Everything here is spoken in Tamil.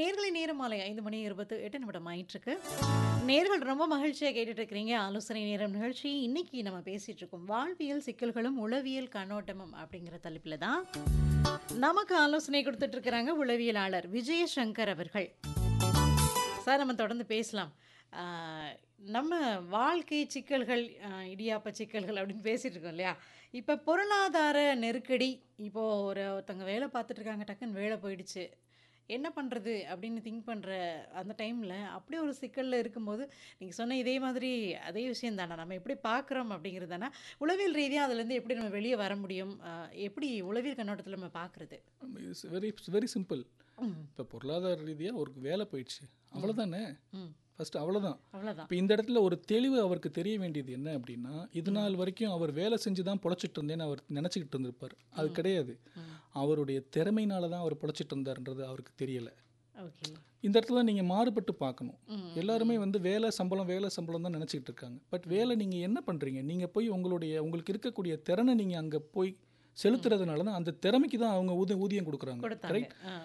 நேர்களை நேரம் மாலை ஐந்து மணி இருபத்து எட்டு நிமிடம் ஆயிட்டிருக்கு நேர்கள் ரொம்ப மகிழ்ச்சியாக கேட்டுட்டு இருக்கிறீங்க ஆலோசனை நேரம் நிகழ்ச்சி இன்னைக்கு நம்ம பேசிட்டு இருக்கோம் வாழ்வியல் சிக்கல்களும் உளவியல் கண்ணோட்டமும் அப்படிங்கிற தலைப்பில் தான் நமக்கு ஆலோசனை கொடுத்துட்டு இருக்கிறாங்க உளவியலாளர் விஜயசங்கர் அவர்கள் சார் நம்ம தொடர்ந்து பேசலாம் ஆஹ், நம்ம வாழ்க்கை சிக்கல்கள் ஆஹ், இடியாப்ப சிக்கல்கள் அப்படின்னு பேசிட்டு இருக்கோம் இல்லையா இப்போ பொருளாதார நெருக்கடி இப்போது ஒரு ஒருத்தவங்க வேலை பார்த்துட்டு இருக்காங்க டக்குன்னு வேலை போயிடுச்சு என்ன பண்ணுறது அப்படின்னு திங்க் பண்ணுற அந்த டைமில் அப்படியே ஒரு சிக்கலில் இருக்கும்போது நீங்கள் சொன்ன இதே மாதிரி அதே விஷயம் தானே நம்ம எப்படி பார்க்குறோம் அப்படிங்கிறது தானே உளவியல் ரீதியாக அதுலேருந்து எப்படி நம்ம வெளியே வர முடியும் ஆஹ், எப்படி உளவியல் கண்ணோட்டத்தில் நம்ம பார்க்குறது இட்ஸ் வெரி வெரி சிம்பிள் இப்போ பொருளாதார ரீதியாக ஒரு வேலை போயிடுச்சு அவ்வளோதானே ம் ஃபர்ஸ்ட் அவ்வளோதான் அவ்வளோதான் இப்போ இந்த இடத்துல ஒரு தெளிவு அவருக்கு தெரிய வேண்டியது என்ன அப்படின்னா இது நாள் வரைக்கும் அவர் வேலை செஞ்சு தான் பொழைச்சிட்டு இருந்தேன்னு அவர் நினச்சிக்கிட்டு இருந்திருப்பார் அது கிடையாது அவருடைய திறமையினால தான் அவர் பொழைச்சிட்டு இருந்தாருன்றது அவருக்கு தெரியலை ஓகே இந்த இடத்துல நீங்கள் மாறுபட்டு பார்க்கணும் எல்லாருமே வந்து வேலை சம்பளம் வேலை சம்பளம் தான் நினச்சிக்கிட்டு இருக்காங்க பட் வேலை நீங்கள் என்ன பண்ணுறீங்க நீங்கள் போய் உங்களுடைய உங்களுக்கு இருக்கக்கூடிய திறனை நீங்கள் அங்கே போய் செலுத்துறதுனால தான் அந்த திறமைக்கு தான் அவங்க ஊதி ஊதியம் கொடுக்குறாங்க கொடுத்தாங்க ரைட் ஆ